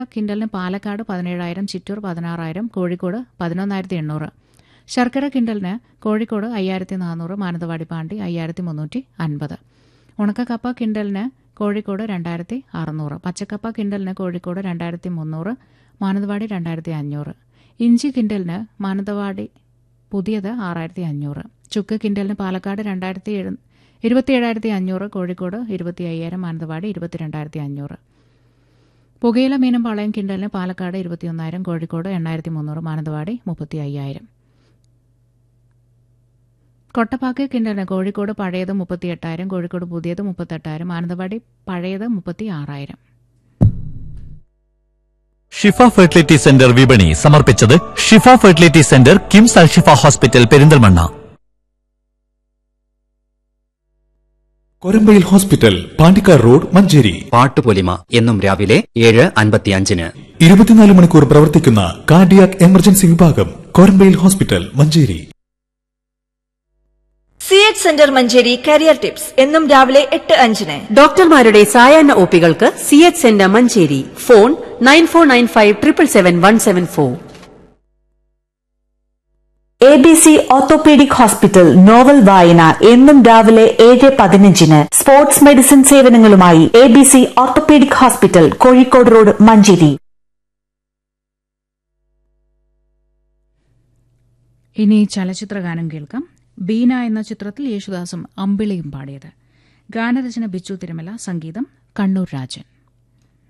കിൻഡലിന് പാലക്കാട് പതിനേഴായിരം ചിറ്റൂർ പതിനാറായിരം കോഴിക്കോട് പതിനൊന്നായിരത്തി എണ്ണൂറ് ശർക്കര കിൻഡലിന് കോഴിക്കോട് അയ്യായിരത്തി നാനൂറ് മാനന്തവാടി പാണ്ടി അയ്യായിരത്തി മുന്നൂറ്റി അൻപത് ഉണക്കക്കപ്പ കിൻഡലിന് കോഴിക്കോട് രണ്ടായിരത്തി അറുന്നൂറ് പച്ചക്കപ്പ കിൻഡലിന് കോഴിക്കോട് രണ്ടായിരത്തി മുന്നൂറ് മാനന്തവാടി രണ്ടായിരത്തി അഞ്ഞൂറ് ഇഞ്ചി കിൻഡലിന് മാനന്തവാടി പുതിയത് ആറായിരത്തി അഞ്ഞൂറ് ചുക്ക് കിൻഡലിന് പാലക്കാട് രണ്ടായിരത്തി എഴു ഇരുപത്തിയേഴായിരത്തി അഞ്ഞൂറ് കോഴിക്കോട് ഇരുപത്തി അയ്യായിരം മാനന്തവാടി ഇരുപത്തിരണ്ടായിരത്തി അഞ്ഞൂറ് പുകയില മീനും പാളയം കിൻഡലിന് പാലക്കാട് ഇരുപത്തിയൊന്നായിരം കോഴിക്കോട് എണ്ണായിരത്തി മുന്നൂറ് മാനന്തവാടി മുപ്പത്തി അയ്യായിരം കൊട്ടപ്പാക്ക് കിൻഡലിന് കോഴിക്കോട് പഴയത് മുപ്പത്തി എട്ടായിരം കോഴിക്കോട് പുതിയത് മുപ്പത്തെട്ടായിരം മാനന്തവാടി പഴയത് മുപ്പത്തി ആറായിരം ഷിഫ ഫെർട്ടിലിറ്റി സെന്റർ വിപണി സമർപ്പിച്ചത് ഷിഫ fertility centre KIMS Alshifa hospital Perinthalmanna Korambayil hospital പാണ്ടിക്കാർ road Manjeri പാട്ടുപൊലിമ എന്നും രാവിലെ ഏഴ് അൻപത്തിയഞ്ചിന് ഇരുപത്തിനാല് മണിക്കൂർ പ്രവർത്തിക്കുന്ന കാർഡിയാക് എമർജൻസി വിഭാഗം Korambayil hospital Manjeri C H centre Manjeri career tips എന്നും രാവിലെ എട്ട് അഞ്ചിന് ഡോക്ടർമാരുടെ സായാഹ്ന ഒപികൾക്ക് C H centre Manjeri phone nine four nine five triple seven one seven four A B C orthopaedic hospital novel വായന എന്നും രാവിലെ ഏഴ് പതിനഞ്ചിന് സ്പോർട്സ് മെഡിസിൻ സേവനങ്ങളുമായി A B C orthopaedic hospital Kozhikode road Manjeri ഇനി ചലച്ചിത്രഗാനം കേൾക്കാം ബീന എന്ന ചിത്രത്തിൽ യേശുദാസും അമ്പിളിയും പാടിയത് ഗാനരചന ബിച്ചു തിരുമല സംഗീതം കണ്ണൂർ രാജൻ